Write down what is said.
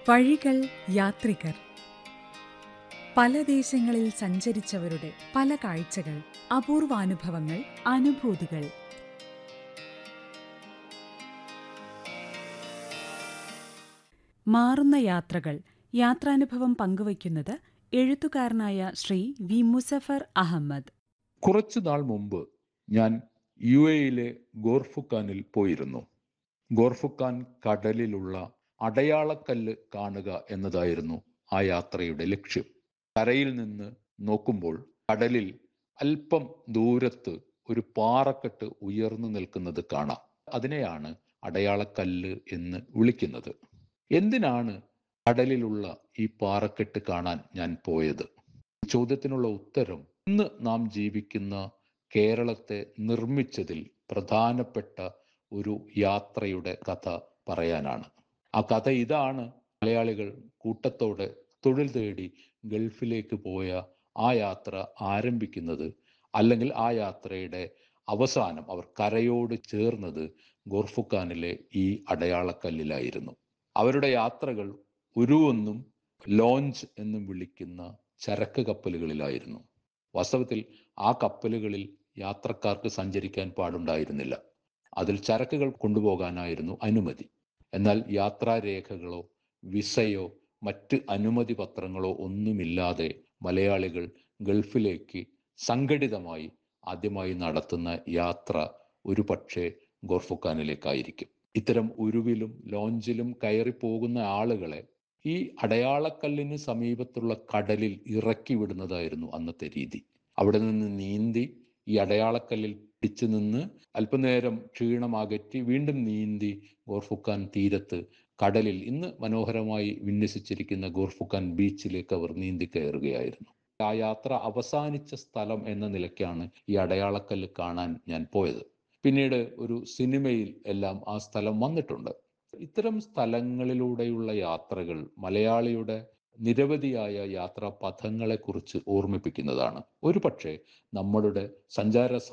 വഴികൾ യാത്രികർ പല ദേശങ്ങളിൽ സഞ്ചരിച്ചവരുടെ പല കാഴ്ചകൾ അപൂർവാനുഭവങ്ങൾ അനുഭൂതികൾ മാറുന്ന യാത്രകൾ യാത്രാനുഭവം പങ്കുവയ്ക്കുന്നത് എഴുത്തുകാരനായ ശ്രീ വി മുസഫർ അഹമ്മദ് കുറച്ചു നാൾ മുമ്പ് ഞാൻ യു എയിലെ ഗോർഫുക്കാനിൽ പോയിരുന്നു ഗോർഫുക്കാൻ കടലിലുള്ള അടയാളക്കല്ല് കാണുക എന്നതായിരുന്നു ആ യാത്രയുടെ ലക്ഷ്യം കരയിൽ നിന്ന് നോക്കുമ്പോൾ കടലിൽ അല്പം ദൂരത്ത് ഒരു പാറക്കെട്ട് ഉയർന്നു നിൽക്കുന്നത് കാണാം അതിനെയാണ് അടയാളക്കല്ല് എന്ന് വിളിക്കുന്നത് എന്തിനാണ് കടലിലുള്ള ഈ പാറക്കെട്ട് കാണാൻ ഞാൻ പോയത് ചോദ്യത്തിനുള്ള ഉത്തരം ഇന്ന് നാം ജീവിക്കുന്ന കേരളത്തെ നിർമ്മിച്ചതിൽ പ്രധാനപ്പെട്ട ഒരു യാത്രയുടെ കഥ പറയാനാണ് ആ കഥ ഇതാണ് മലയാളികൾ കൂട്ടത്തോടെ തൊഴിൽ തേടി ഗൾഫിലേക്ക് പോയ ആ യാത്ര ആരംഭിക്കുന്നത് അല്ലെങ്കിൽ ആ യാത്രയുടെ അവസാനം അവർ കരയോട് ചേർന്നത് ഗോർഫുഖാനിലെ ഈ അടയാളക്കല്ലിലായിരുന്നു അവരുടെ യാത്രകൾ ഉരുവെന്നും ലോഞ്ച് എന്നും വിളിക്കുന്ന ചരക്ക് കപ്പലുകളിലായിരുന്നു വാസ്തവത്തിൽ ആ കപ്പലുകളിൽ യാത്രക്കാർക്ക് സഞ്ചരിക്കാൻ പാടുണ്ടായിരുന്നില്ല അതിൽ ചരക്കുകൾ കൊണ്ടുപോകാനായിരുന്നു അനുമതി എന്നാൽ യാത്രാരേഖകളോ വിസയോ മറ്റ് അനുമതി പത്രങ്ങളോ ഒന്നുമില്ലാതെ മലയാളികൾ ഗൾഫിലേക്ക് സംഘടിതമായി ആദ്യമായി നടത്തുന്ന യാത്ര ഒരു പക്ഷേ ഗോർഫുഖാനിലേക്കായിരിക്കും ഇത്തരം ഉരുവിലും ലോഞ്ചിലും കയറി പോകുന്ന ആളുകളെ ഈ അടയാളക്കല്ലിന് സമീപത്തുള്ള കടലിൽ ഇറക്കി വിടുന്നതായിരുന്നു അന്നത്തെ രീതി അവിടെ നിന്ന് നീന്തി ഈ അടയാളക്കല്ലിൽ പിടിച്ചു നിന്ന് അല്പനേരം ക്ഷീണമകറ്റി വീണ്ടും നീന്തി ഗോർഫുഖാൻ തീരത്ത് കടലിൽ ഇന്ന് മനോഹരമായി വിന്യസിച്ചിരിക്കുന്ന ഗോർഫുഖാൻ ബീച്ചിലേക്ക് അവർ നീന്തി കയറുകയായിരുന്നു ആ യാത്ര അവസാനിച്ച സ്ഥലം എന്ന നിലയ്ക്കാണ് ഈ അടയാളക്കല്ല് കാണാൻ ഞാൻ പോയത് പിന്നീട് ഒരു സിനിമയിൽ എല്ലാം ആ സ്ഥലം വന്നിട്ടുണ്ട് ഇത്തരം സ്ഥലങ്ങളിലൂടെയുള്ള യാത്രകൾ മലയാളിയുടെ നിരവധിയായ യാത്രാ പഥങ്ങളെക്കുറിച്ച് ഓർമ്മിപ്പിക്കുന്നതാണ് ഒരു പക്ഷേ നമ്മളുടെ സഞ്ചാര